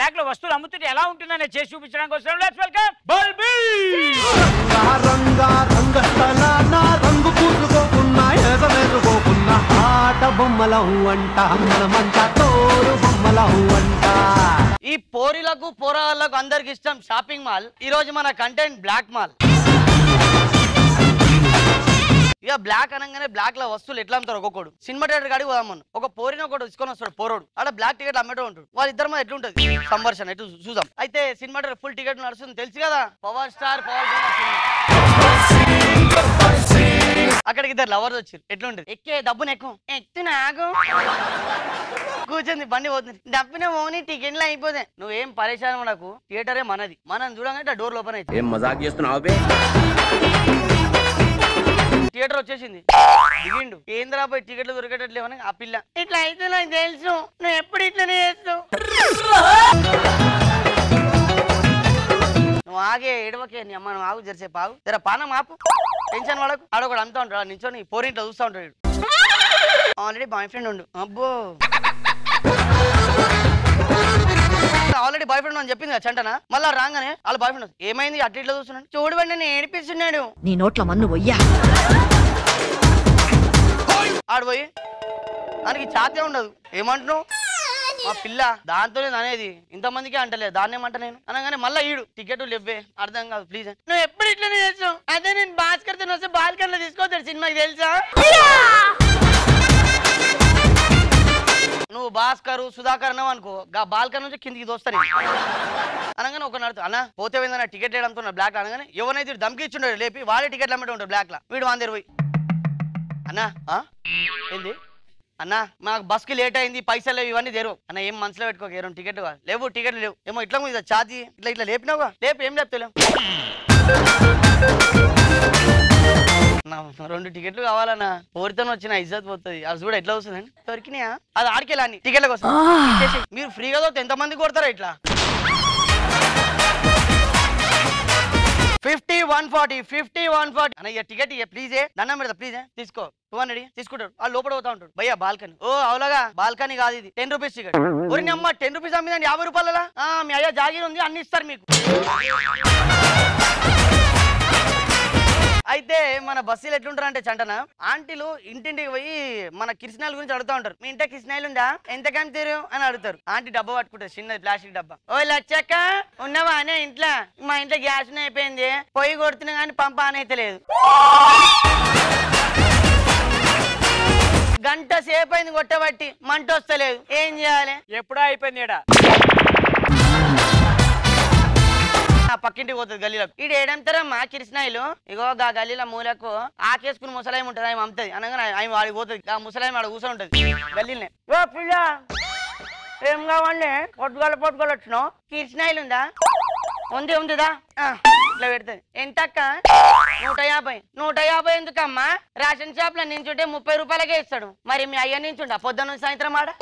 Black లో వస్తువులు అమ్ముతుంటే ఎలా ఉంటుందని చేసి చూపించడానికి వస్తున్నాం లెట్స్ వెల్కమ్ బల్బీ రంగా రంగస్థలాన రంగు పూసుకోకున్నా ఎగవేసుకోకున్నా ఆట బొమ్మలం అంట మనమంతా తోరు బొమ్మలం అంట ఈ పోరిలకు పోరాళ్ళకు అందరికి ఇష్టం షాపింగ్ మాల్ ఈ రోజు మన కంటెంట్ బ్లాక్ మాల్ ఇక బ్లాక్ అనగానే బ్లాక్ లో వస్తువులు ఎట్లా అమ్ముతారు ఒక్కొక్కడు సినిమా థియేటర్ కాడికి పోదాం మనం ఒక పోరిని ఒకటి తీసుకొని వస్తాడు పోరోడు ఆడ బ్లాక్ టికెట్ అమ్మేటో ఉంటాడు వాళ్ళిద్దరి మీద ఎట్లుంటది సంవర్షణ ఎటు చూద్దాం అయితే సినిమా థియేటర్ ఫుల్ టికెట్ నడుస్తుంది తెలుసు కదా పవర్ స్టార్ పవర్ అక్కడికి ఇద్దరు లవర్స్ వచ్చారు ఎట్లుంటది ఎక్కే డబ్బును ఎక్కువ ఎక్కువ నాకు కూర్చుంది బండి పోతుంది డబ్బిన ఓని టికెట్లు అయిపోతాయి నువ్వేం పరేషాన్ నాకు థియేటరే మనది మనం చూడగానే డోర్ ఓపెన్ అయితే ఏం మజాక్ చేస్తున్నావు బే థియేటర్ వచ్చేసింది దిగిండు కేంద్ర పోయి టికెట్లు దొరికేటట్లేవని ఆ పిల్ల ఇట్లా అయితే నాకు తెలుసు నువ్వు ఎప్పుడు ఇట్లనే చేస్తావు నువ్వు ఆగే ఏడవకే నీ అమ్మ నువ్వు ఆగు జరిసేపు ఆగు జర పానం ఆపు టెన్షన్ వాడకు ఆడొకడు అంతా ఉంటాడు నించొని పోరింట్లో చూస్తూ ఉంటాడు ఆల్రెడీ బాయ్ ఫ్రెండ్ ఉండు అబ్బో ఆల్రెడీ బాయ్ ఫ్రెండ్ అని చెప్పింది కదా చంటన మళ్ళా రాగానే వాళ్ళ బాయ్ ఫ్రెండ్ ఏమైంది అట్లా ఇట్లా చూస్తున్నాడు చూడబండి నేను ఏడిపిస్తున్నాడు నీ నోట్ల మన్ను వయ్యా ఆడు పోయి దానికి చాతే ఉండదు ఏమంటున్నావు మా పిల్ల దాంతోనే అనేది ఇంతమందికి అంటలేదు దాన్ని ఏమంట నేను అనగానే మళ్ళీ ఈడు టికెట్ లేవే అర్థం కాదు ప్లీజ్ నువ్వు ఎప్పుడు ఇట్లనే చేస్తావు అదే నేను భాస్కర్ తో వస్తే బాల్కర్ లో తీసుకోవద్దు సినిమాకి తెలుసా నువ్వు భాస్కర్ సుధాకర్ అన్నావు అనుకో గా బాల్కర్ నుంచి కిందికి దోస్తాను అనగానే ఒక నడుతు అన్న పోతే పోయిందన్న టికెట్ వేయడంతో బ్లాక్ అనగానే ఎవరైతే వీడు దమ్కి ఇచ్చిండో లేపి వాడే టికెట్లు అమ్మటం ఉంటాడు బ్లాక్ లా వీడు వాందేరు పోయి అన్నా ఆ? ఏంది అన్నా మాకు బస్కి లేట్ అయింది పైసలు లేవు ఇవన్నీ తెరు అన్న ఏం మనసులో పెట్టుకోక ఏ రెండు టికెట్లు కావాలి. లేవు టికెట్లు లేవు ఏమో ఇట్లా మీద ఛాతీ ఇట్లా ఇట్లా లేపినావుగా లేపు ఏం లేపుతలేవు నా రెండు టికెట్లు కావాలన్నా కోరితో వచ్చిన ఇజ్జత్ పోతుంది అది కూడా ఎట్లా వస్తుందండి దొరికినాయా అది ఆడికెళ్ళాని టికెట్ల కోసం ఇచ్చేసి. మీరు ఫ్రీగా దొరికితే ఎంత మంది కొడతారా ఇట్లా fifty one forty fifty one forty అన్న ఇక టికెట్ ఇక ప్లీజే దండం పెడతా ప్లీజే తీసుకో టూ హండ్రెడ్ తీసుకుంటాడు ఆ లోపల పోతా ఉంటాడు భయ్యా బాల్కనీ ఓ అవులాగా బాల్కనీ కాదు ఇది టెన్ రూపీస్ టికెట్ ఊరి అమ్మ టెన్ రూపీస్ అమ్మిదండి యాభై రూపాయల మీ అయ్యా జాగీర్ ఉంది అన్ని ఇస్తారు మీకు అయితే మన బస్సులు ఎట్లుంటారు అంటే చంటన ఆంటీలు ఇంటింటికి పోయి మన కిరిసినాల గురించి అడుగుతా ఉంటారు మీ ఇంట్లో కిరిసినాయలు ఉందా ఎంత కమ్మితీరు అని అడుగుతారు ఆంటీ డబ్బా పట్టుకుంటారు చిన్నది ప్లాస్టిక్ డబ్బా ఓ లచ్చక్క ఉన్నవా అనే ఇంట్లో మా ఇంట్లో గ్యాస్ అయిపోయింది పొయ్యి కొడుతున్నా కానీ పంప అనైతే లేదు గంట సేపు అయింది కొట్టబట్టి మంట వస్తలేదు ఏం చేయాలి ఎప్పుడో అయిపోయింది ఈడ ఆ పక్కింటికి పోతుంది గల్లీలో ఈడు ఏడంతారా మా కిరిసినాయిలు ఇగో గా గల్లీల మూలకు ఆకేసుకుని ముసలాయం ఉంటుంది ఆయన అమ్ముతుంది అనగానే ఆయన వాడికి పోతుంది ఆ ముసలాయం ఆడ కూర్చొని ఉంటుంది గల్లీనే ఓ పిల్ల ఏం కావాలి పొట్టుగల పొట్టుగల వచ్చినావు కిరిసినాయిలు ఉందా ఉంది ఉందిదా ఆ, ఇట్లా పెడుతుంది ఎంత అక్క నూట యాభై నూట యాభై ఎందుకమ్మా రేషన్ షాప్ లో నించుంటే ముప్పై రూపాయలకే ఇస్తాడు మరి మీ అయ్య నించుండా పొద్దున్న నుంచి సాయంత్రం ఆడ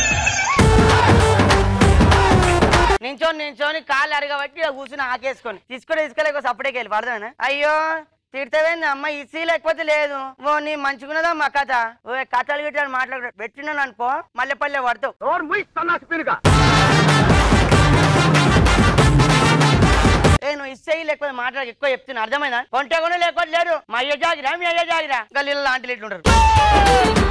నించోని నించోని కాళ్ళు అరగబట్టి ఇలా కూర్చుని ఆకేసుకొని తీసుకొని తీసుకోలేక సపరేకి వెళ్ళి పడదానా అయ్యో తిడతావేంది అమ్మ ఇసి లేకపోతే లేదు ఓ నీ మంచిగున్నదా మా కథ ఓ కథలు గిట్టాలు మాట్లాడ పెట్టినాను అనుకో మల్లె పల్లె పడతావు ఏ నువ్వు ఇస్సేయి లేకపోతే మాట్లాడి ఎక్కువ చెప్తున్నా అర్థమైందా కొంటే కూడా లేకపోతే లేదు మా అయ్య జాగిరా మీ అయ్య జాగిరా గల్లీలో లాంటి ఇట్లుంటారు